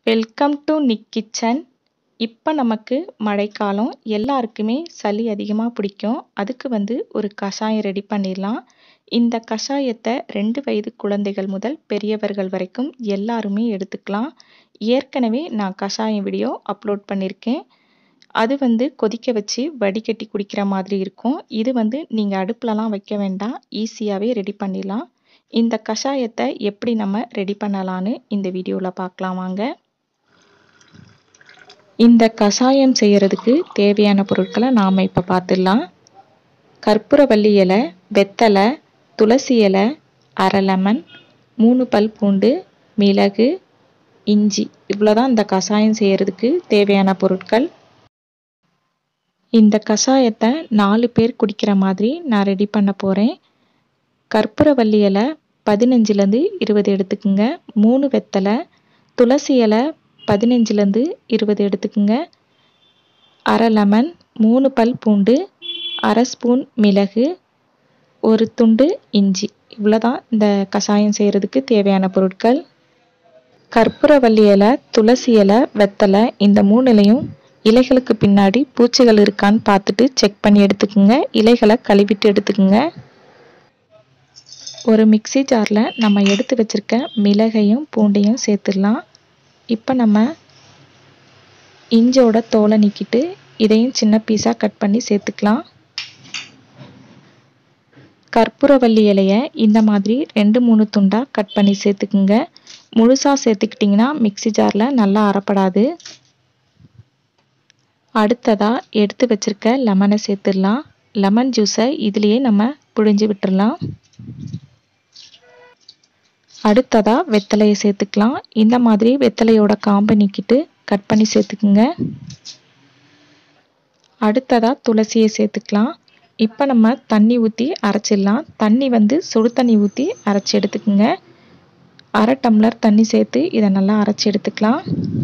welcome to Nick kitchen இப்போ நமக்கு மழைக்காலம் எல்லாருக்குமே சளி அதிகமாக பிடிக்கும் அதுக்கு வந்து ஒரு கஷாயம் ரெடி பண்ணிடலாம் இந்த கஷாயத்தை ரெண்டு வயது குழந்தைகள் முதல் பெரியவர்கள் வரைக்கும் எல்லாருமே எடுத்துக்கலாம் ஏற்கனவே நான் கஷாயம் வீடியோ அப்லோட் பண்ணியிருக்கேன் அது வந்து கொதிக்க வச்சு வடிகட்டி குடிக்கிற மாதிரி இருக்கும் இது வந்து நீங்கள் அடுப்புலலாம் வைக்க வேண்டாம் ஈஸியாகவே ரெடி பண்ணிடலாம் இந்த கஷாயத்தை எப்படி நம்ம ரெடி பண்ணலான்னு இந்த வீடியோவில் பார்க்கலாம் வாங்க இந்த கஷாயம் செய்கிறதுக்கு தேவையான பொருட்களை நாம் இப்போ பார்த்துடலாம் கற்பூரவள்ளி இலை வெத்தலை துளசி இலை அரை லெமன் மூணு பல் பூண்டு மிளகு இஞ்சி இவ்வளோதான் இந்த கஷாயம் செய்கிறதுக்கு தேவையான பொருட்கள் இந்த கஷாயத்தை நாலு பேர் குடிக்கிற மாதிரி நான் ரெடி பண்ண போகிறேன் கற்பூரவள்ளி இலை பதினஞ்சுலேருந்து இருபது எடுத்துக்குங்க மூணு வெத்தலை துளசி இலை பதினஞ்சுலேருந்து இருபது எடுத்துக்குங்க அரை லெமன் மூணு பல் பூண்டு அரை ஸ்பூன் மிளகு ஒரு துண்டு இஞ்சி இவ்வளோதான் இந்த கஷாயம் செய்கிறதுக்கு தேவையான பொருட்கள் கற்பூரவள்ளி இலை துளசி இலை வெத்தலை இந்த மூணுலையும் இலைகளுக்கு பின்னாடி பூச்சிகள் இருக்கான்னு பார்த்துட்டு செக் பண்ணி எடுத்துக்கோங்க இலைகளை கழுவிட்டு எடுத்துக்கோங்க ஒரு மிக்சி ஜாரில் நம்ம எடுத்து வச்சுருக்க மிளகையும் பூண்டையும் சேர்த்துடலாம் இப்போ நம்ம இஞ்சோட தோலை நீக்கிட்டு இதையும் சின்ன பீஸாக கட் பண்ணி சேர்த்துக்கலாம் கற்பூரவள்ளி இலையை இந்த மாதிரி ரெண்டு மூணு துண்டாக கட் பண்ணி சேர்த்துக்குங்க முழுசாக சேர்த்துக்கிட்டிங்கன்னா மிக்சி ஜாரில் நல்லா அரைப்படாது அடுத்ததாக எடுத்து வச்சுருக்க லெமனை சேர்த்துடலாம் லெமன் ஜூஸை இதுலேயே நம்ம புழிஞ்சு விட்டுடலாம் அடுத்ததாக வெத்தலையை சேர்த்துக்கலாம் இந்த மாதிரி வெத்தலையோட காம்பை நீக்கிட்டு கட் பண்ணி சேர்த்துக்குங்க அடுத்ததாக துளசியை சேர்த்துக்கலாம் இப்போ நம்ம தண்ணி ஊற்றி அரைச்சிடலாம் தண்ணி வந்து சுடு தண்ணி ஊற்றி அரைச்சி எடுத்துக்குங்க அரை டம்ளர் தண்ணி சேர்த்து இதை நல்லா அரைச்சி எடுத்துக்கலாம்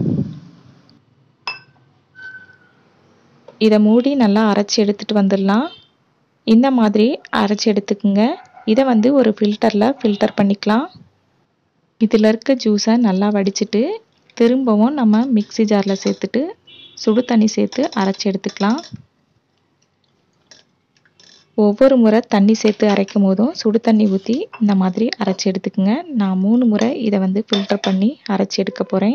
இதை மூடி நல்லா அரைச்சி எடுத்துகிட்டு வந்துடலாம் இந்த மாதிரி அரைச்சி எடுத்துக்குங்க இதை வந்து ஒரு ஃபில்டரில் ஃபில்டர் பண்ணிக்கலாம் இதில் இருக்க ஜூஸை நல்லா வடிச்சிட்டு திரும்பவும் நம்ம மிக்சி ஜாரில் சேர்த்துட்டு சுடு தண்ணி சேர்த்து அரைச்சி எடுத்துக்கலாம் ஒவ்வொரு முறை தண்ணி சேர்த்து அரைக்கும் போதும் சுடு தண்ணி ஊற்றி இந்த மாதிரி அரைச்சி எடுத்துக்கோங்க நான் மூணு முறை இதை வந்து ஃபில்டர் பண்ணி அரைச்சி எடுக்க போகிறேன்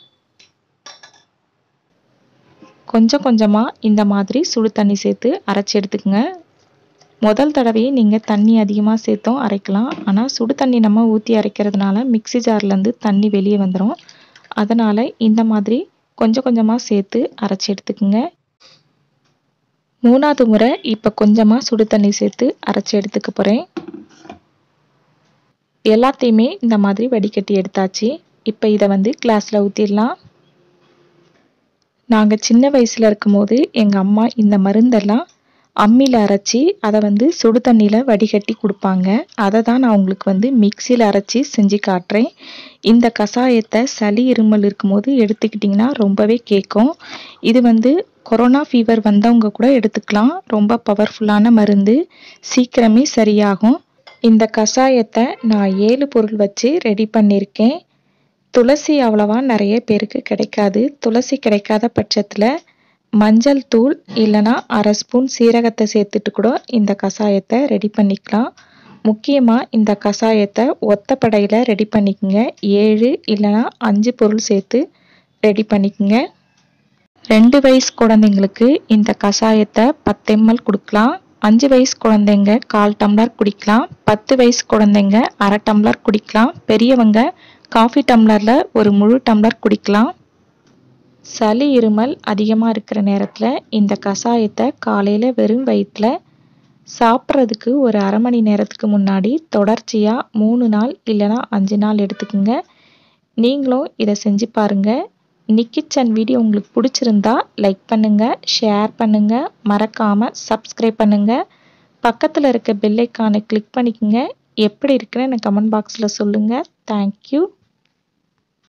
கொஞ்சம் கொஞ்சமாக இந்த மாதிரி சுடு தண்ணி சேர்த்து அரைச்சி எடுத்துக்கோங்க முதல் தடவையே நீங்கள் தண்ணி அதிகமாக சேர்த்தும் அரைக்கலாம் ஆனால் சுடு தண்ணி நம்ம ஊற்றி அரைக்கிறதுனால மிக்சி ஜார்லேருந்து தண்ணி வெளியே வந்துடும் அதனால் இந்த மாதிரி கொஞ்சம் கொஞ்சமாக சேர்த்து அரைச்சி எடுத்துக்கோங்க மூணாவது முறை இப்போ கொஞ்சமாக சுடு தண்ணி சேர்த்து அரைச்சி எடுத்துக்க போகிறேன் எல்லாத்தையுமே இந்த மாதிரி வடிகட்டி எடுத்தாச்சு இப்போ இதை வந்து கிளாஸில் ஊற்றிடலாம் நாங்கள் சின்ன வயசில் இருக்கும்போது எங்கள் அம்மா இந்த மருந்தெல்லாம் அம்மியில் அரைச்சி அதை வந்து சுடு தண்ணியில் வடிகட்டி கொடுப்பாங்க அதை தான் நான் உங்களுக்கு வந்து மிக்சியில் அரைச்சி செஞ்சு காட்டுறேன் இந்த கஷாயத்தை சளி இருமல் இருக்கும்போது எடுத்துக்கிட்டிங்கன்னா ரொம்பவே கேட்கும் இது வந்து கொரோனா ஃபீவர் வந்தவங்க கூட எடுத்துக்கலாம் ரொம்ப பவர்ஃபுல்லான மருந்து சீக்கிரமே சரியாகும் இந்த கஷாயத்தை நான் ஏழு பொருள் வச்சு ரெடி பண்ணியிருக்கேன் துளசி அவ்வளவா நிறைய பேருக்கு கிடைக்காது துளசி கிடைக்காத பட்சத்தில் மஞ்சள் தூள் இல்லைனா அரை ஸ்பூன் சீரகத்தை சேர்த்துட்டு கூட இந்த கஷாயத்தை ரெடி பண்ணிக்கலாம் முக்கியமாக இந்த கஷாயத்தை ஒத்தப்படையில் ரெடி பண்ணிக்கோங்க ஏழு இல்லைனா அஞ்சு பொருள் சேர்த்து ரெடி பண்ணிக்கோங்க ரெண்டு வயசு குழந்தைங்களுக்கு இந்த கஷாயத்தை பத்து எம்எல் கொடுக்கலாம் அஞ்சு வயசு குழந்தைங்க கால் டம்ளர் குடிக்கலாம் பத்து வயசு குழந்தைங்க அரை டம்ளர் குடிக்கலாம் பெரியவங்க காஃபி டம்ளரில் ஒரு முழு டம்ளர் குடிக்கலாம் சளி இருமல் அதிகமாக இருக்கிற நேரத்தில் இந்த கஷாயத்தை காலையில் வெறும் வயிற்றில் சாப்பிட்றதுக்கு ஒரு அரை மணி நேரத்துக்கு முன்னாடி தொடர்ச்சியாக மூணு நாள் இல்லைனா அஞ்சு நாள் எடுத்துக்கோங்க நீங்களும் இதை செஞ்சு பாருங்கள் நிக்கிச்சன் வீடியோ உங்களுக்கு பிடிச்சிருந்தா லைக் பண்ணுங்கள் ஷேர் பண்ணுங்கள் மறக்காமல் சப்ஸ்கிரைப் பண்ணுங்கள் பக்கத்தில் இருக்க பெல்லைக்கானை கிளிக் பண்ணிக்கோங்க எப்படி இருக்குன்னு எனக்கு கமெண்ட் பாக்ஸில் சொல்லுங்கள் தேங்க்யூ